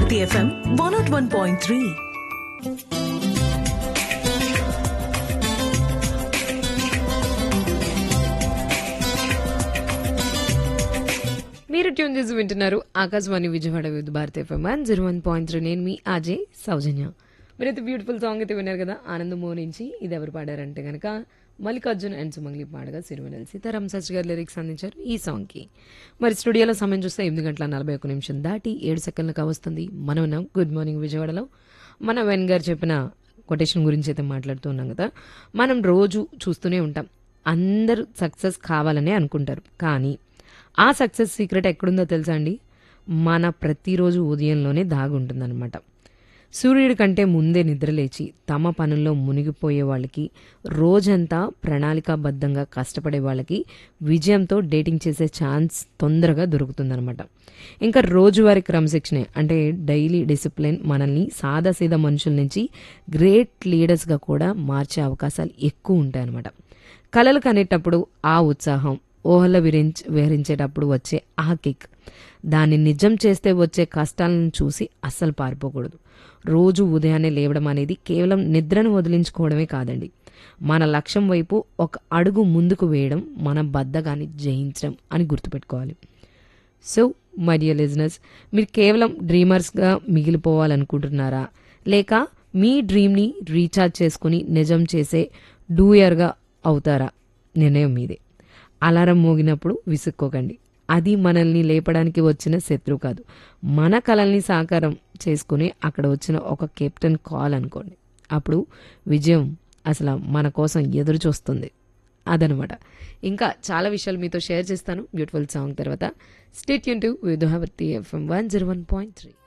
Bharati FM one nought one point three మీరు tune చేసి వింటున్నారు Akashvani Vijayawada with Bharat FM one zero one point three నేను మీ అజయ్ సౌజన్య మీరైతే బ్యూటిఫుల్ సాంగ్ అయితే విన్నారు కదా ఆనందమో నుంచి ఇది ఎవరు పాడారంటే కనుక మల్లికార్జున్ అండ్ సుమంగ్లి పాడగా సిరివెనల్ సీతారాం శాస్త్రి గారు లిరిక్స్ అందించారు ఈ సాంగ్కి మరి స్టూడియోలో సమయం చూస్తే ఎనిమిది గంటల నలభై ఒక్క నిమిషం దాటి ఏడు సెకండ్లకు వస్తుంది మనం ఉన్నాం గుడ్ మార్నింగ్ విజయవాడలో మన వెన్ గారు చెప్పిన కొటేషన్ గురించి అయితే మాట్లాడుతూ ఉన్నాం కదా మనం రోజు చూస్తూనే ఉంటాం అందరూ సక్సెస్ కావాలనే అనుకుంటారు కానీ ఆ సక్సెస్ సీక్రెట్ ఎక్కడుందో తెలుసా అండి మన ప్రతిరోజు ఉదయంలోనే దాగుంటుందన్నమాట సూర్యుడి కంటే ముందే నిద్రలేచి తమ పనుల్లో మునిగిపోయే వాళ్ళకి రోజంతా ప్రణాళికాబద్ధంగా కష్టపడే వాళ్ళకి విజయంతో డేటింగ్ చేసే ఛాన్స్ తొందరగా దొరుకుతుందన్నమాట ఇంకా రోజువారీ క్రమశిక్షణే అంటే డైలీ డిసిప్లిన్ మనల్ని సాదాసీదా మనుషుల నుంచి గ్రేట్ లీడర్స్గా కూడా మార్చే అవకాశాలు ఎక్కువ ఉంటాయన్నమాట కలలు కనేటప్పుడు ఆ ఉత్సాహం ఊహల విరించ విహరించేటప్పుడు వచ్చే ఆ కిక్ దాన్ని నిజం చేస్తే వచ్చే కష్టాలను చూసి అస్సలు పారిపోకూడదు రోజు ఉదయాన్నే లేవడం అనేది కేవలం నిద్రను వదిలించుకోవడమే కాదండి మన లక్ష్యం వైపు ఒక అడుగు ముందుకు వేయడం మన బద్దగాన్ని జయించడం అని గుర్తుపెట్టుకోవాలి సో మై డియర్ లిజనర్స్ మీరు కేవలం డ్రీమర్స్గా మిగిలిపోవాలనుకుంటున్నారా లేక మీ డ్రీమ్ని రీఛార్జ్ చేసుకుని నిజం చేసే డూయర్గా అవుతారా నిర్ణయం మీదే అలారం మోగినప్పుడు విసుక్కోకండి అది మనల్ని లేపడానికి వచ్చిన శత్రువు కాదు మన కళల్ని సాకారం చేసుకుని అక్కడ వచ్చిన ఒక కెప్టెన్ కాల్ అనుకోండి అప్పుడు విజయం అసలు మన కోసం ఎదురు చూస్తుంది అదనమాట ఇంకా చాలా విషయాలు మీతో షేర్ చేస్తాను బ్యూటిఫుల్ సాంగ్ తర్వాత స్టేట్ యూన్ టు విధుహవర్తి FM one zero one point three